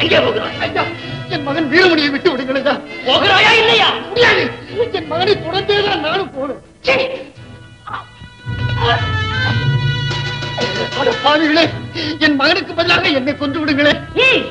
எங்கே போகிறாய் ஐயா என் மகன் வீரமணியை விட்டு விடுங்கள் ஐயா போகிறாயா இல்லையா முடியாது என் மகனை தொடர்ந்தே தான் நானும் போகணும் சீ. அட பாவிகளே என் மகனுக்கு பதிலாக என்னை கொன்று விடுங்களேன் ம்.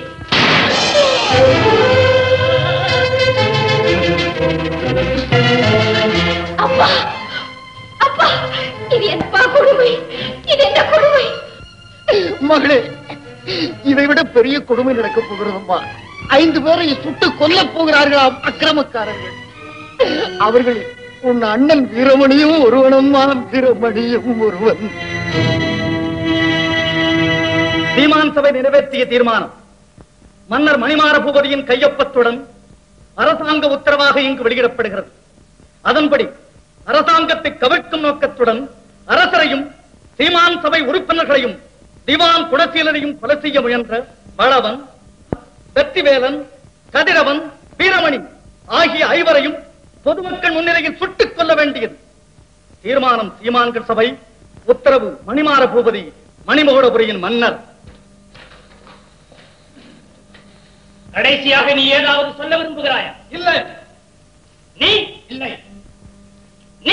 அப்பா அப்பா இது என்ன கொடுமை இது என்ன கொடுமை மகளே இதை விட பெரிய கொடுமை நடக்க போகிறதம்மா ஐந்து பேரை சுட்டு கொல்ல போகிறார்களாம் அக்கிரமக்காரர்கள் அவர்கள் உன் அண்ணன் வீரமணியும் ஒருவனம்மா வீரமணியும் ஒருவன் சீமான் சபை நிறைவேற்றிய தீர்மானம் மன்னர் மணிமார பூபதியின் கையொப்பத்துடன் அரசாங்க உத்தரவாக இங்கு வெளியிடப்படுகிறது அதன்படி அரசாங்கத்தை கவிழ்க்கும் நோக்கத்துடன் அரசரையும் சீமான் சபை உறுப்பினர்களையும் திவான் குணசீலனையும் கொலை செய்ய முயன்ற பழவன் வெற்றிவேலன் கதிரவன் வீரமணி ஆகிய ஐவரையும் பொதுமக்கள் முன்னிலையில் சுட்டுக் கொள்ள வேண்டியது தீர்மானம் சீமான்கள் சபை உத்தரவு மணிமார பூபதி மணிமகுடபுரியின் மன்னர் கடைசியாக நீ ஏதாவது சொல்ல விரும்புகிறாயா இல்லை நீ இல்லை நீ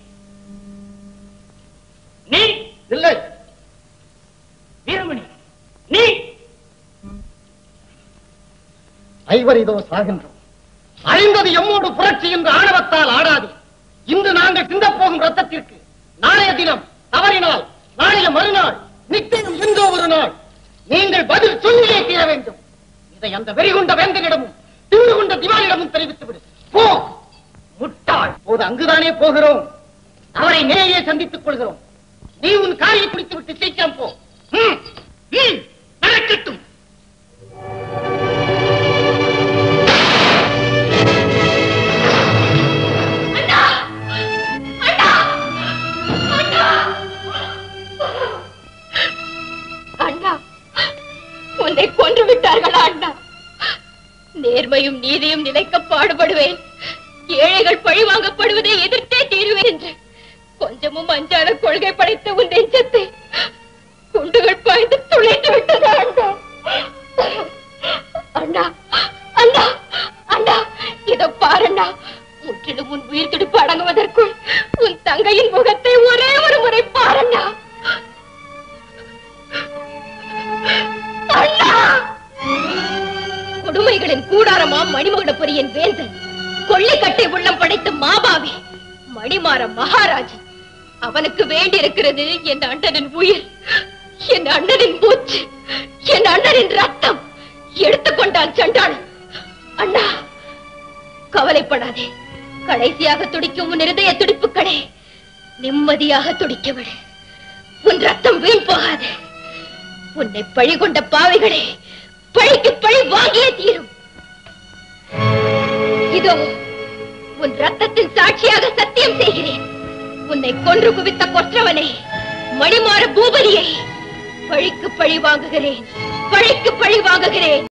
நீ இல்லை வீரமணி நீ ஐவர் இதோ சாகின்றோம் அழிந்தது எம்மோடு புரட்சி என்று ஆணவத்தால் ஆடாது இன்று நாங்கள் சிந்தப் போகும் ரத்தத்திற்கு நாளைய தினம் தவறினால் நாளைய மறுநாள் நிச்சயம் இன்றோ ஒரு நாள் நீங்கள் பதில் சொல்லியே தீர வேண்டும் இதை அந்த வெறிகுண்ட வேந்தனிடமும் திரு கொண்ட திவானிடமும் தெரிவித்து விடு போ முட்டாள் போது அங்குதானே போகிறோம் அவரை நேரே சந்தித்துக் கொள்கிறோம் நீ உன் காரியை குடித்து விட்டு சீக்கிரம் போ ம், ம், நடக்கட்டும் அண்ணா அண்ணா அண்ணா அண்ணா உன்னை கொன்று விட்டார்களா அண்ணா நேர்மையும் நீதியும் நிலைக்க பாடுபடுவேன் ஏழைகள் பழி வாங்கப்படுவதை எதிர்த்தே தீருவேன் என்று கொஞ்சமும் அஞ்சாத கொள்கை படைத்த உன் நெஞ்சத்தை குண்டுகள் பாய்ந்து துளைத்து விட்டதா அண்ணா அண்ணா அண்ணா அண்ணா இதோ பாரண்ணா முற்றிலும் உன் உயிர் துடிப்பு அடங்குவதற்குள் உன் தங்கையின் முகத்தை ஒரே ஒரு முறை பாரண்ணா அண்ணா கொடுமைகளின் கூடாரமாம் மணிமகுடபுரியின் வேந்தன் கொள்ளைக்கட்டை உள்ளம் படைத்த மாபாவி மணிமாற மகாராஜன் அவனுக்கு வேண்டி இருக்கிறது என் அண்ணனின் உயிர் என் அண்ணனின் மூச்சு என் அண்ணனின் ரத்தம் எடுத்துக்கொண்டான் சண்டாளன் அண்ணா கவலைப்படாதே கடைசியாக துடிக்கும் உன் இருதய துடிப்புக்களே நிம்மதியாக துடிக்க விடு உன் ரத்தம் வீண் போகாது உன்னை பழி கொண்ட பாவிகளே பழிக்கு பழி வாங்கியே தீரும் இதோ உன் ரத்தத்தின் சாட்சியாக சத்தியம் செய்கிறேன் உன்னை கொன்று குவித்த கொற்றவனை மணிமாற பூபதியை பழிக்கு பழி வாங்குகிறேன் பழிக்கு பழி வாங்குகிறேன்